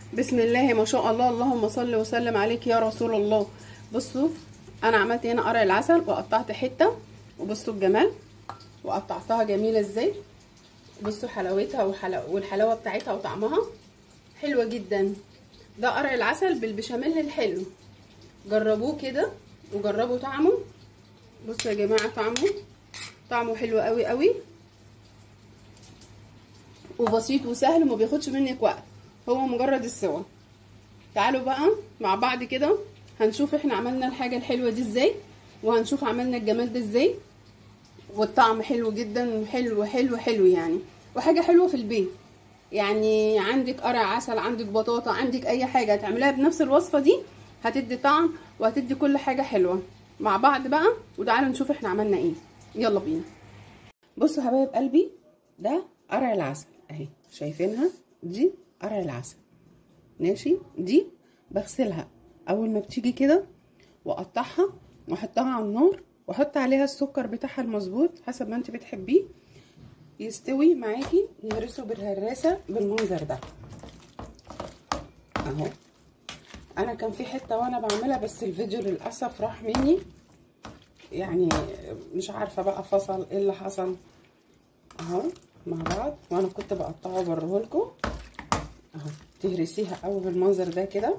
بسم الله ما شاء الله اللهم صل وسلم عليك يا رسول الله بصوا انا عملت هنا قرع العسل وقطعت حته وبصوا الجمال وقطعتها جميله ازاي بصوا حلاوتها وحلا... والحلاوه بتاعتها وطعمها حلوه جدا ده قرع العسل بالبشاميل الحلو جربوه كده وجربوا طعمه بصوا يا جماعه طعمه طعمه حلو قوي قوي وبسيط وسهل وما بياخدش منك وقت هو مجرد السوا تعالوا بقى مع بعض كده هنشوف احنا عملنا الحاجه الحلوه دي ازاي وهنشوف عملنا الجمال ده ازاي والطعم حلو جدا حلو حلو حلو يعني وحاجه حلوه في البيت يعني عندك قرع عسل عندك بطاطا عندك اي حاجه هتعملها بنفس الوصفه دي هتدي طعم وهتدي كل حاجه حلوه مع بعض بقى وتعالوا نشوف احنا عملنا ايه يلا بينا بصوا حبايب قلبي ده قرع العسل اهي شايفينها دي قرع العسل ماشي دي بغسلها اول ما بتيجي كده واقطعها واحطها على النار واحط عليها السكر بتاعها المظبوط حسب ما انت بتحبيه يستوي معاكي نهرسه بالهراسه بالمنظر ده اهو انا كان في حته وانا بعملها بس الفيديو للاسف راح مني يعني مش عارفه بقى فصل ايه اللي حصل اهو مع بعض وانا كنت بقطعه وبوريه لكم اهو تهرسيها قوي بالمنظر ده كده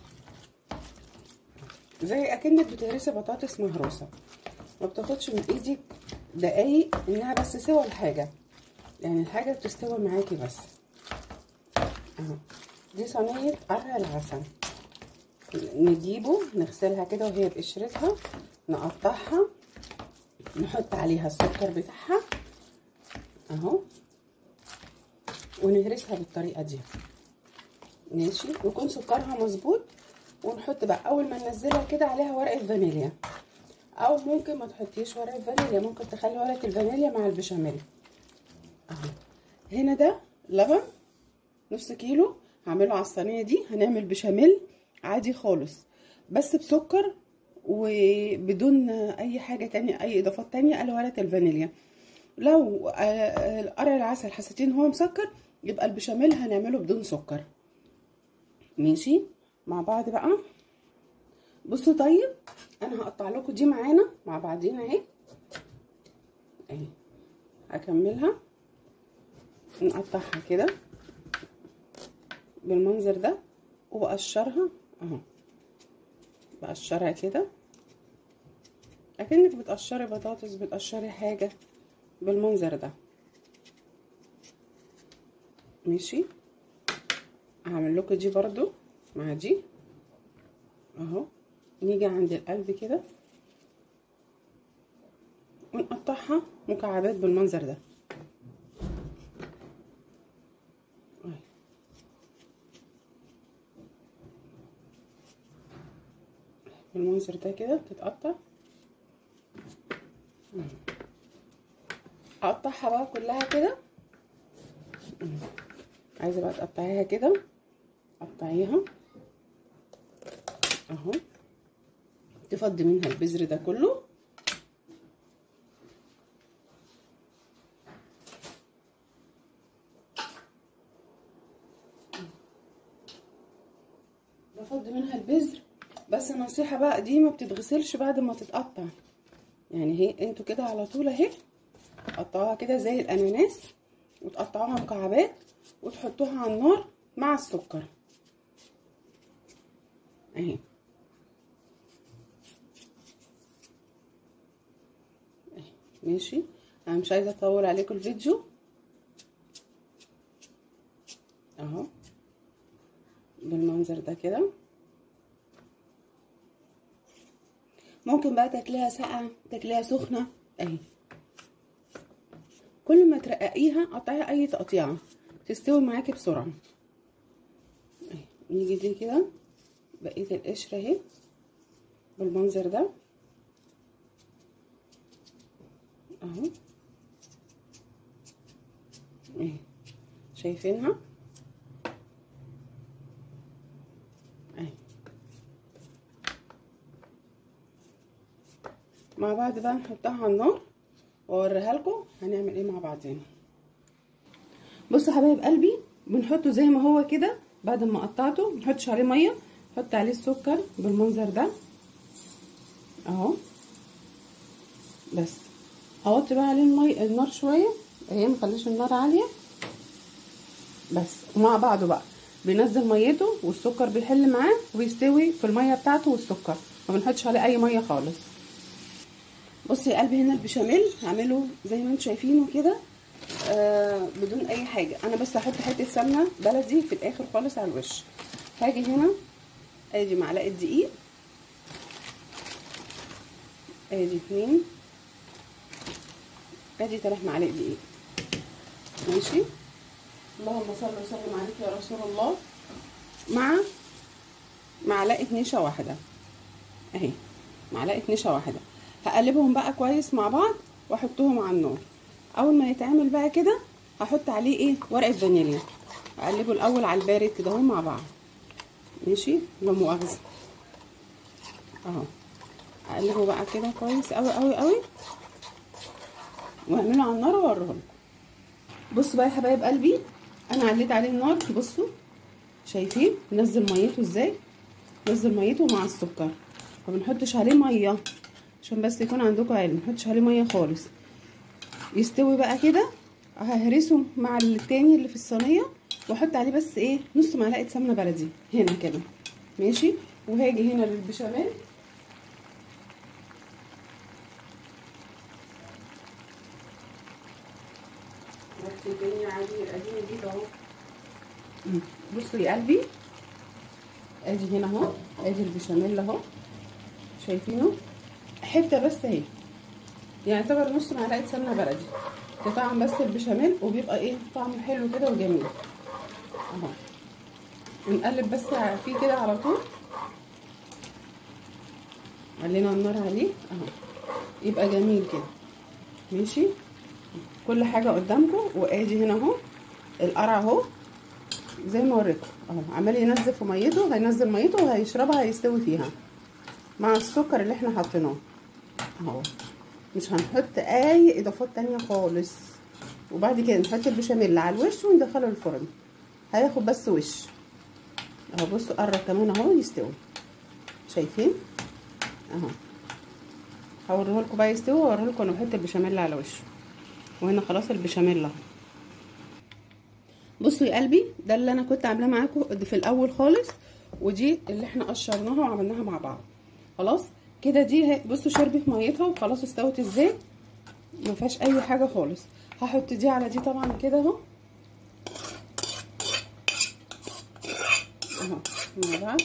زي اكنك بتهرسي بطاطس مهروسه ما بتاخدش من ايدك دقايق انها بس سوى الحاجه يعني الحاجه بتستوي معاكي بس اهو دي صينيه قرع العسل نجيبه نغسلها كده وهي بقشرتها نقطعها نحط عليها السكر بتاعها اهو ونهرسها بالطريقه دي ماشي ويكون سكرها مظبوط ونحط بقى اول ما ننزلها كده عليها ورقه فانيليا او ممكن ما تحطيش ورقه فانيليا ممكن تخلي ورقه الفانيليا مع البشاميل اهو هنا ده لبن نص كيلو هعمله على الصينيه دي هنعمل بشاميل عادي خالص بس بسكر وبدون اي حاجه تانية اي اضافات تانية الا ورقه الفانيليا لو قرع العسل حسيتين هو مسكر يبقى البشاميل هنعمله بدون سكر ماشي مع بعض بقى بصوا طيب انا هقطع لكم دي معانا مع بعضينا اهي اهي هكملها نقطعها كده بالمنظر ده وبقشرها اهو بقشرها كده اكنك بتقشري بطاطس بتقشري حاجه بالمنظر ده ماشي هعمل لكم دي برضو مع دي اهو نيجي عند القلب كده ونقطعها مكعبات بالمنظر ده بالمنظر ده كده بتتقطع اقطعها بقى كلها كده عايزه بقى تقطعيها كده قطعيها اهو تفضي منها البذر ده كله بفضي منها البذر بس نصيحه بقى دي ما بتتغسلش بعد ما تتقطع يعني هي انتوا كده على طول اهي قطعوها كده زي الاناناس وتقطعوها مكعبات وتحطوها على النار مع السكر اهي ماشي انا مش عايزه اطول عليكم الفيديو اهو بالمنظر ده كده ممكن بقى تاكليها ساقعه تاكليها سخنه اهي كل ما ترققيها قطعيها اي تقطيعه تستوي معاكي بسرعه اهي نيجي دي كده بقيه القشره اهي بالمنظر ده اهو اهي شايفينها اهي مع بعض بقى نحطها على النار واوريها لكم هنعمل ايه مع بعضنا بصوا حبايب قلبي بنحطه زي ما هو كده بعد ما قطعته نحطش عليه ميه نحط عليه السكر بالمنظر ده اهو بس اوطي بقى عليه المي النار شويه اهي مخليش النار عاليه بس ومع بعضه بقى بينزل ميته والسكر بيحل معاه وبيستوي في الميه بتاعته والسكر ما بنحطش عليه اي ميه خالص بصي يا قلبي هنا البشاميل هعمله زي ما انتم شايفينه كده آه بدون اي حاجه انا بس هحط حته سمنه بلدي في الاخر خالص على الوش هاجي هنا ادي معلقه دقيق ادي اتنين ادي تلات معالق دقيق ماشي اللهم صل وسلم عليك يا رسول الله مع معلقه نشا واحده اهي معلقه نشا واحده هقلبهم بقى كويس مع بعض واحطهم على النار اول ما يتعمل بقى كده هحط عليه ايه ورقه فانيليا اقلبه الاول على البارد كده اهو مع بعض ماشي لا مؤاخذه اهو اقلبه بقى كده كويس قوي قوي قوي واعمله على النار واوريه لكم بصوا بقى يا حبايب قلبي انا عليت عليه النار بصوا شايفين نزل ميته ازاي نزل ميته مع السكر ما بنحطش عليه ميه عشان بس يكون عندكم علم ما نحطش عليه ميه خالص يستوي بقى كده ههرسه مع التاني اللي في الصينيه واحط عليه بس ايه نص معلقه سمنه بلدي هنا كده ماشي وهاجي هنا للبشاميل الدنيا عادي اديني جيت اهو بصوا يا قلبي ادي هنا اهو ادي البشاميل اهو شايفينه حته بس اهي يعني يعتبر نص معلقه سمنه بلدي تطعم بس البشاميل وبيبقى ايه طعمه حلو كده وجميل اهو ونقلب بس فيه كده على طول علينا النار عليه اهو يبقى جميل كده ماشي كل حاجه قدامكم وادي هنا اهو القرع اهو زي ما وريتكم اهو عمال ينزل في ميته هينزل ميته وهيشربها هيستوي فيها مع السكر اللي احنا حاطيناه اهو مش هنحط اي اضافات تانية خالص وبعد كده نحط البشاميل على الوش وندخله الفرن هياخد بس وش اهو بصوا قرب كمان اهو يستوي شايفين اهو هوريه لكم بقى يستوي واوريه لكم انا بحط البشاميل على وشه وهنا خلاص البشاميل اهو بصوا يا قلبي ده اللي انا كنت عاملاه معاكم في الاول خالص ودي اللي احنا قشرناها وعملناها مع بعض خلاص كده دي بصوا شربت ميتها وخلاص استوت ازاي ما فيهاش اي حاجه خالص هحط دي على دي طبعا كده اهو اهو مع بعض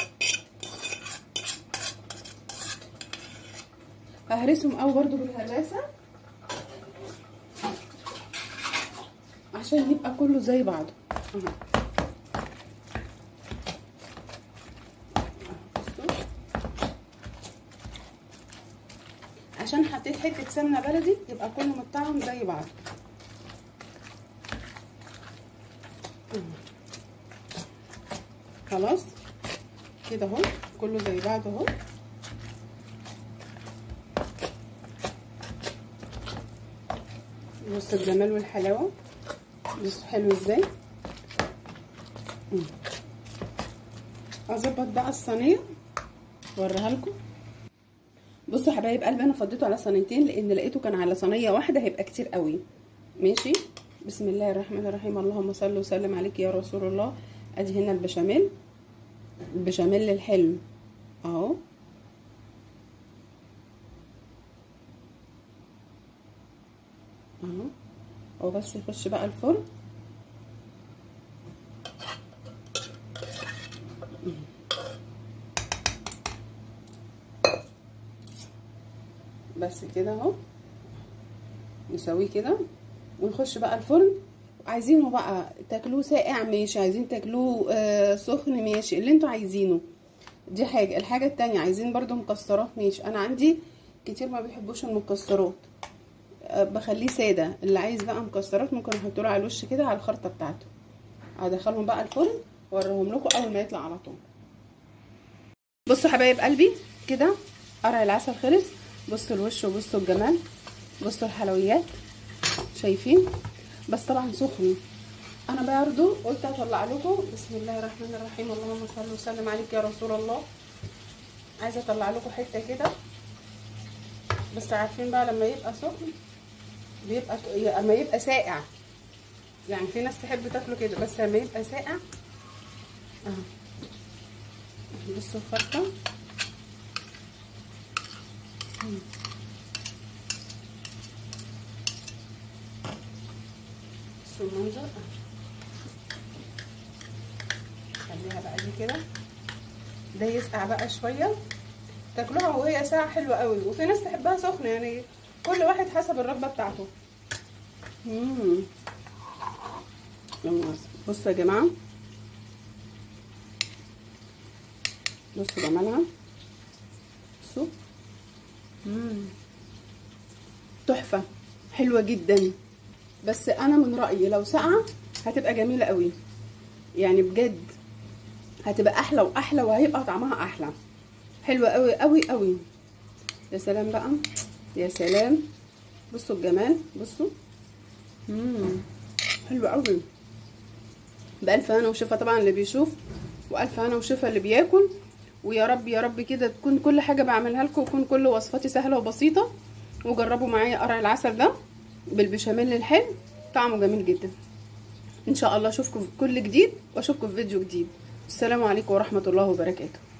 ههرسهم قوي برضو بالهراسه عشان يبقى كله زي بعضه اهو عشان حطيت حته سمنه بلدي يبقى كله متطعم زي بعض خلاص كده اهو كله زي بعض اهو بصوا الجمال والحلاوه بصوا حلو ازاي اظبط بقى الصينيه اوريها لكم بصوا يا حبايب قلبي انا فضيته على صينيتين لان لقيته كان على صينيه واحده هيبقى كتير قوي ماشي بسم الله الرحمن الرحيم اللهم صل وسلم عليك يا رسول الله ادي هنا البشاميل البشاميل الحلو اهو اهو هو بس يخش بقى الفرن بس كده اهو نسويه كده ونخش بقى الفرن عايزينه بقى تاكلوه ساقع ماشي عايزين تاكلوه آه سخن ماشي اللي انتوا عايزينه دي حاجه الحاجه التانية عايزين برضو مكسرات ماشي انا عندي كتير ما بيحبوش المكسرات آه بخليه ساده اللي عايز بقى مكسرات ممكن احط له على الوش كده على الخرطه بتاعته هدخلهم بقى الفرن واوريهم لكم اول ما يطلع على طول بصوا حبايب قلبي كده قرع العسل خلص بصوا الوش وبصوا الجمال بصوا الحلويات شايفين بس طبعا سخن انا برضو قلت اطلع لكم بسم الله الرحمن الرحيم اللهم صل وسلم عليك يا رسول الله عايزه اطلع لكم حته كده بس عارفين بقى لما يبقى سخن بيبقى اما يبقى ساقع يعني في ناس تحب تاكله كده بس لما يبقى ساقع اهو بصوا الخلطه بصوا المنظر خليها بقى دي كده ده يسقع بقى شويه تاكلوها وهي ساعه حلوه قوي وفي ناس تحبها سخنه يعني كل واحد حسب الرغبه بتاعته امم بصوا يا جماعه بصوا جمالها بصوا امم تحفه حلوه جدا بس انا من رايي لو ساقعه هتبقى جميله قوي يعني بجد هتبقى احلى واحلى وهيبقى طعمها احلى حلوه قوي قوي قوي يا سلام بقى يا سلام بصوا الجمال بصوا امم حلو قوي بألف هنا وشفا طبعا اللي بيشوف وألف هنا وشفا اللي بياكل ويا رب يا رب كده تكون كل حاجة بعملها لكم وتكون كل وصفاتي سهلة وبسيطة وجربوا معايا قرع العسل ده بالبشاميل الحلو طعمه جميل جدا ان شاء الله اشوفكم في كل جديد واشوفكم في فيديو جديد السلام عليكم ورحمة الله وبركاته